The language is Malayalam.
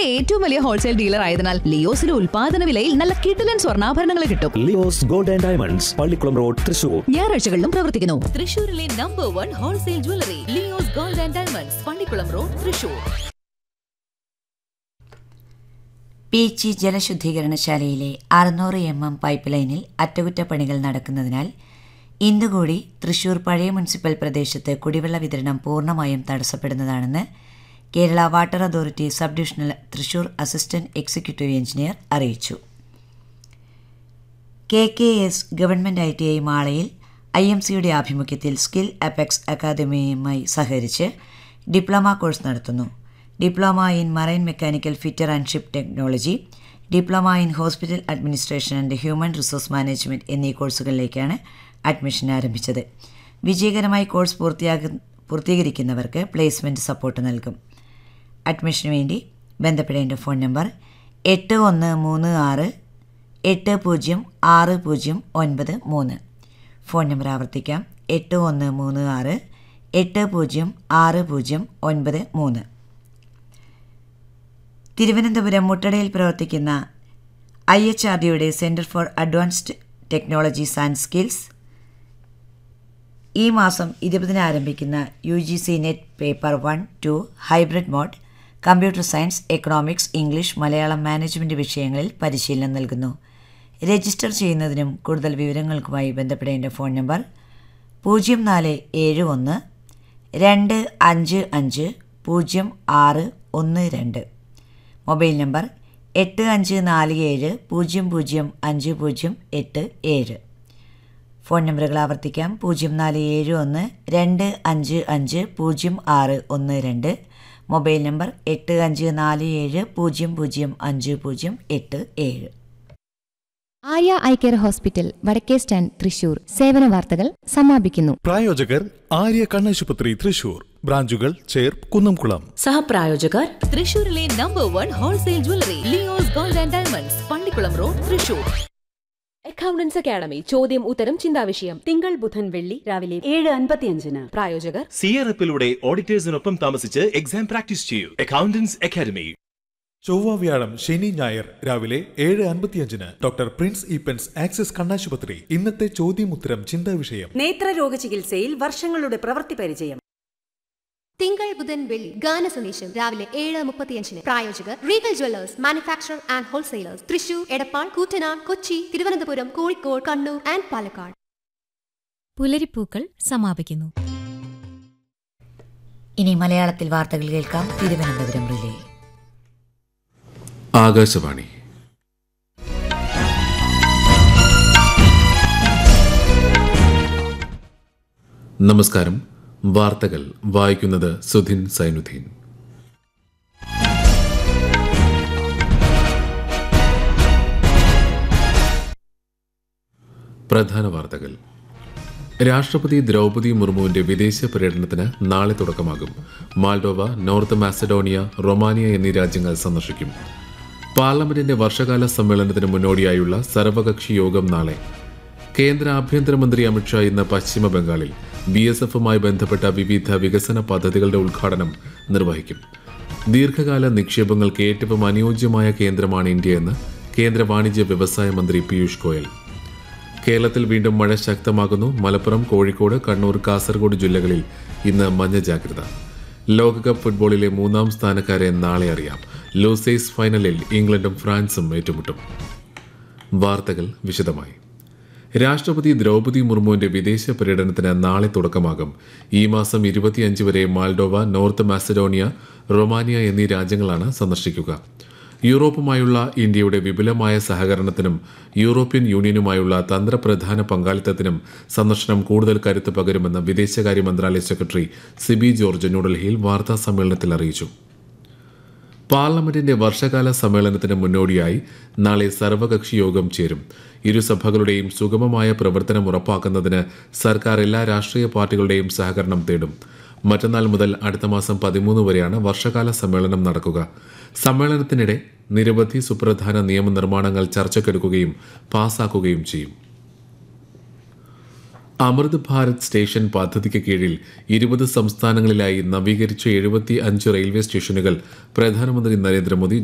ഏറ്റവും വലിയ ഹോൾസെയിൽ ഡീലർ ആയതിനാൽ ലിയോസിലെ ഉൽപാദന വിലയിൽ നല്ല കിടിലൻ സ്വർണ്ണാഭരണങ്ങൾ കിട്ടും Leo's gold and diamonds Pallikulam road Thrissur ഞായറാഴ്ചകളിലും പ്രവർത്തിക്കുന്നു തൃശൂരിലെ number one wholesale jewellery Leo's gold and diamonds Pallikulam road Thrissur Peechi ജലശുദ്ധീകരണശാലയിലെ അറുന്നൂറ് എം എം പൈപ്പ് ലൈനിൽ അറ്റകുറ്റപ്പണികൾ നടക്കുന്നതിനാൽ ഇന്നുകൂടി തൃശൂർ പഴയ മുനിസിപ്പൽ പ്രദേശത്ത് കുടിവെള്ള വിതരണം പൂർണ്ണമായും തടസ്സപ്പെടുന്നതാണെന്ന് Kerala water authority sub divisional Thrissur assistant executive engineer അറിയിച്ചു K K S government I T I മാളയിൽ ഐ എം സിയുടെ ആഭിമുഖ്യത്തിൽ സ്കിൽ അപെക്സ് അക്കാദമിയുമായി സഹകരിച്ച് ഡിപ്ലോമ കോഴ്സ് നടത്തുന്നു diploma in marine mechanical fitter and ship technology diploma in hospital administration and human resource management എന്നീ കോഴ്സുകളിലേക്കാണ് അഡ്മിഷൻ ആരംഭിച്ചത് വിജയകരമായി കോഴ്സ് പൂർത്തിയാക പൂർത്തീകരിക്കുന്നവർക്ക് പ്ലേസ്മെൻറ്റ് സപ്പോർട്ട് നൽകും അഡ്മിഷന് വേണ്ടി ബന്ധപ്പെടേണ്ട ഫോൺ നമ്പർ എട്ട് ഒന്ന് മൂന്ന് ആറ് എട്ട് പൂജ്യം ആറ് പൂജ്യം ഒൻപത് മൂന്ന് ഫോൺ നമ്പർ ആവർത്തിക്കാം എട്ട് ഒന്ന് മൂന്ന് ആറ് എട്ട് പൂജ്യം ആറ് പൂജ്യം ഒൻപത് മൂന്ന് തിരുവനന്തപുരം മുട്ടടയിൽ പ്രവർത്തിക്കുന്ന ഐ എച്ച് ആർ ഡിയുടെ centre for advanced technologies and skills ഈ മാസം ഇരുപതിന് ആരംഭിക്കുന്ന U G C net paper one two hybrid mode computer science economics English Malayalam management വിഷയങ്ങളിൽ പരിശീലനം നൽകുന്നു രജിസ്റ്റർ ചെയ്യുന്നതിനും കൂടുതൽ വിവരങ്ങൾക്കുമായി ബന്ധപ്പെടേണ്ട ഫോൺ നമ്പർ പൂജ്യം നാല് ഏഴ് ഒന്ന് രണ്ട് അഞ്ച് അഞ്ച് പൂജ്യം ആറ് ഒന്ന് രണ്ട് മൊബൈൽ നമ്പർ എട്ട് അഞ്ച് നാല് ഏഴ് പൂജ്യം പൂജ്യം അഞ്ച് പൂജ്യം എട്ട് ഏഴ് ഫോൺ നമ്പറുകൾ ആവർത്തിക്കാം പൂജ്യം നാല് ഏഴ് ഒന്ന് രണ്ട് അഞ്ച് അഞ്ച് പൂജ്യം ആറ് ഒന്ന് രണ്ട് മൊബൈൽ നമ്പർ എട്ട് അഞ്ച് നാല് ഏഴ് പൂജ്യം പൂജ്യം അഞ്ച് പൂജ്യം എട്ട് ഏഴ് ആര്യ ഐ കെയർ ഹോസ്പിറ്റൽ വടക്കേ സ്റ്റാൻഡ് തൃശൂർ സേവന വാർത്തകൾ സമാപിക്കുന്നു പ്രായോജകർ ആര്യ കണ്ണാശുപത്രി തൃശൂർ ബ്രാഞ്ചുകൾ ചേർ കുന്നംകുളം സഹപ്രായോജകർ തൃശൂരിലെ number one wholesale jewellery Leo's gold and diamonds Pallikulam road Thrissur accountants academy ചോദ്യം ഉത്തരം ചിന്താവിഷയം തിങ്കൾ ബുധൻ വെള്ളി രാവിലെ ഏഴ് അൻപത്തിയഞ്ചിന് പ്രായോജകർ സി ആർ എഫിലൂടെ ഓഡിറ്റേഴ്സിനൊപ്പം താമസിച്ച് എക്സാം പ്രാക്ടീസ് ചെയ്യൂ അക്കൗണ്ടൻസ് അക്കാദമി ചൊവ്വ വ്യാഴം ശനി ഞായർ രാവിലെ ഏഴ് അൻപത്തിയഞ്ചിന് ഡോക്ടർ പ്രിൻസ് ഈപ്പൻസ് ആക്സിസ് കണ്ണാശുപത്രി ഇന്നത്തെ ചോദ്യമുത്തരം ചിന്താ വിഷയം നേത്രരോഗ ചികിത്സയിൽ വർഷങ്ങളുടെ പ്രവൃത്തി പരിചയം തിങ്കൾ ബുധൻ വെള്ളി ഗാന സന്ദേശം രാവിലെ ഏഴ് മുപ്പത്തിയഞ്ചിന് പ്രായോജകർ Regal jewellers manufacture and wholesalers Thrissur Edappal Koottanad Kochi Thiruvananthapuram Kozhikode Kannur and Palakkad പുലരിപ്പൂക്കൾ സമാപിക്കുന്നു ഇനി മലയാളത്തിൽ വാർത്തകൾ കേൾക്കാം തിരുവനന്തപുരം റിലേ ആകാശവാണി നമസ്കാരം വാർത്തകൾ വായിക്കുന്നത് സുധിൻ സൈനുദ്ദീൻ പ്രധാന വാർത്തകൾ രാഷ്ട്രപതി ദ്രൗപദി മുർമുവിന്റെ വിദേശ പര്യടനത്തിന് നാളെ തുടക്കമാകും മാൾഡോവ നോർത്ത് മാസഡോണിയ റൊമാനിയ എന്നീ രാജ്യങ്ങൾ സന്ദർശിക്കും പാർലമെന്റിന്റെ വർഷകാല സമ്മേളനത്തിന് മുന്നോടിയായുള്ള സർവകക്ഷി യോഗം നാളെ കേന്ദ്ര ആഭ്യന്തരമന്ത്രി അമിത്ഷാ ഇന്ന് പശ്ചിമ ബംഗാളിൽ ബി എസ് എഫുമായി ബന്ധപ്പെട്ട വിവിധ വികസന പദ്ധതികളുടെ ഉദ്ഘാടനം നിർവഹിക്കും ദീർഘകാല നിക്ഷേപങ്ങൾക്ക് ഏറ്റവും അനുയോജ്യമായ കേന്ദ്രമാണ് ഇന്ത്യയെന്ന് കേന്ദ്ര വാണിജ്യ വ്യവസായ മന്ത്രി പീയൂഷ് ഗോയൽ കേരളത്തിൽ വീണ്ടും മഴ ശക്തമാകുന്നു മലപ്പുറം കോഴിക്കോട് കണ്ണൂർ കാസർഗോഡ് ജില്ലകളിൽ ഇന്ന് മഞ്ഞ ജാഗ്രത ലോകകപ്പ് ഫുട്ബോളിലെ മൂന്നാം സ്ഥാനക്കാരെ നാളെ അറിയാം ലൂസേസ് ഫൈനലിൽ ഇംഗ്ലണ്ടും ഫ്രാൻസും ഏറ്റുമുട്ടും വാർത്തകൾ വിശദമായി രാഷ്ട്രപതി ദ്രൗപദി മുർമുവിന്റെ വിദേശ പര്യടനത്തിന് നാളെ തുടക്കമാകും ഈ മാസം ഇരുപത്തിയഞ്ച് വരെ മാൾഡോവ നോർത്ത് മാസഡോണിയ റൊമാനിയ എന്നീ രാജ്യങ്ങളാണ് സന്ദർശിക്കുക യൂറോപ്പുമായുള്ള ഇന്ത്യയുടെ വിപുലമായ സഹകരണത്തിനും യൂറോപ്യൻ യൂണിയനുമായുള്ള തന്ത്രപ്രധാന പങ്കാളിത്തത്തിനും സന്ദർശനം കൂടുതൽ കരുത്ത് പകരുമെന്ന് വിദേശകാര്യ മന്ത്രാലയ സെക്രട്ടറി സിബി ജോർജ് ന്യൂഡൽഹിയിൽ വാർത്താ സമ്മേളനത്തിൽ അറിയിച്ചു പാർലമെന്റിന്റെ വർഷകാല സമ്മേളനത്തിന് മുന്നോടിയായി നാളെ സർവകക്ഷി യോഗം ചേരും ഇരുസഭകളുടെയും സുഗമമായ പ്രവർത്തനം ഉറപ്പാക്കുന്നതിന് സർക്കാർ എല്ലാ രാഷ്ട്രീയ പാർട്ടികളുടെയും സഹകരണം തേടും മറ്റന്നാൾ മുതൽ അടുത്ത മാസം പതിമൂന്ന് വരെയാണ് വർഷകാല സമ്മേളനം നടക്കുക സമ്മേളനത്തിനിടെ നിരവധി സുപ്രധാന നിയമനിർമ്മാണങ്ങൾ ചർച്ചയ്ക്കെടുക്കുകയും പാസാക്കുകയും ചെയ്യും അമൃത് ഭാരത് സ്റ്റേഷൻ പദ്ധതിക്ക് കീഴിൽ ഇരുപത് സംസ്ഥാനങ്ങളിലായി നവീകരിച്ച എഴുപത്തി അഞ്ച് റെയിൽവേ സ്റ്റേഷനുകൾ പ്രധാനമന്ത്രി നരേന്ദ്രമോദി